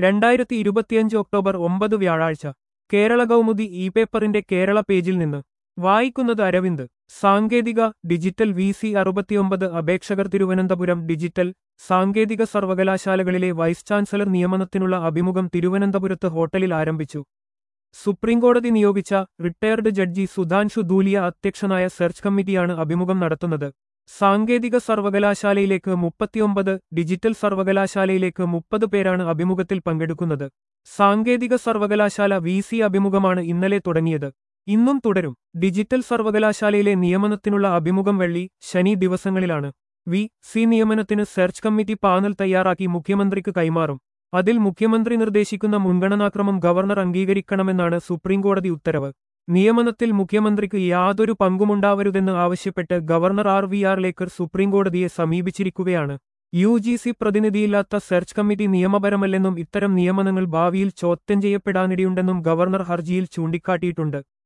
രണ്ടായിരത്തി ഇരുപത്തിയഞ്ച് ഒക്ടോബർ ഒമ്പത് വ്യാഴാഴ്ച കേരള കൗമുദി ഇ പേപ്പറിന്റെ കേരള പേജിൽ നിന്ന് വായിക്കുന്നത് അരവിന്ദ് സാങ്കേതിക ഡിജിറ്റൽ വി സി അറുപത്തിയൊമ്പത് അപേക്ഷകർ തിരുവനന്തപുരം ഡിജിറ്റൽ സാങ്കേതിക സർവകലാശാലകളിലെ വൈസ് ചാൻസലർ നിയമനത്തിനുള്ള അഭിമുഖം തിരുവനന്തപുരത്ത് ഹോട്ടലിൽ ആരംഭിച്ചു സുപ്രീംകോടതി നിയോഗിച്ച റിട്ടയർഡ് ജഡ്ജി സുധാൻഷു ധൂലിയ അധ്യക്ഷനായ സെർച്ച് കമ്മിറ്റിയാണ് അഭിമുഖം നടത്തുന്നത് സാങ്കേതിക സർവകലാശാലയിലേക്ക് മുപ്പത്തിയൊമ്പത് ഡിജിറ്റൽ സർവകലാശാലയിലേക്ക് മുപ്പത് പേരാണ് അഭിമുഖത്തിൽ പങ്കെടുക്കുന്നത് സാങ്കേതിക സർവകലാശാല വി സി അഭിമുഖമാണ് ഇന്നലെ തുടങ്ങിയത് ഇന്നും തുടരും ഡിജിറ്റൽ സർവകലാശാലയിലെ നിയമനത്തിനുള്ള അഭിമുഖം വെള്ളി ശനി ദിവസങ്ങളിലാണ് വി സി നിയമനത്തിന് സെർച്ച് കമ്മിറ്റി പാനൽ തയ്യാറാക്കി മുഖ്യമന്ത്രിക്ക് കൈമാറും അതിൽ മുഖ്യമന്ത്രി നിർദ്ദേശിക്കുന്ന മുൻഗണനാക്രമം ഗവർണർ അംഗീകരിക്കണമെന്നാണ് സുപ്രീംകോടതി ഉത്തരവ് നിയമനത്തിൽ മുഖ്യമന്ത്രിക്ക് യാതൊരു പങ്കുമുണ്ടാവരുതെന്ന് ആവശ്യപ്പെട്ട് governor R V Arlekar സുപ്രീംകോടതിയെ സമീപിച്ചിരിക്കുകയാണ് യു ജി സി പ്രതിനിധിയില്ലാത്ത സെർച്ച് കമ്മിറ്റി നിയമപരമല്ലെന്നും ഇത്തരം നിയമനങ്ങൾ ഭാവിയിൽ ചോദ്യം ചെയ്യപ്പെടാനിടയുണ്ടെന്നും ഗവർണർ ഹർജിയിൽ ചൂണ്ടിക്കാട്ടിയിട്ടുണ്ട്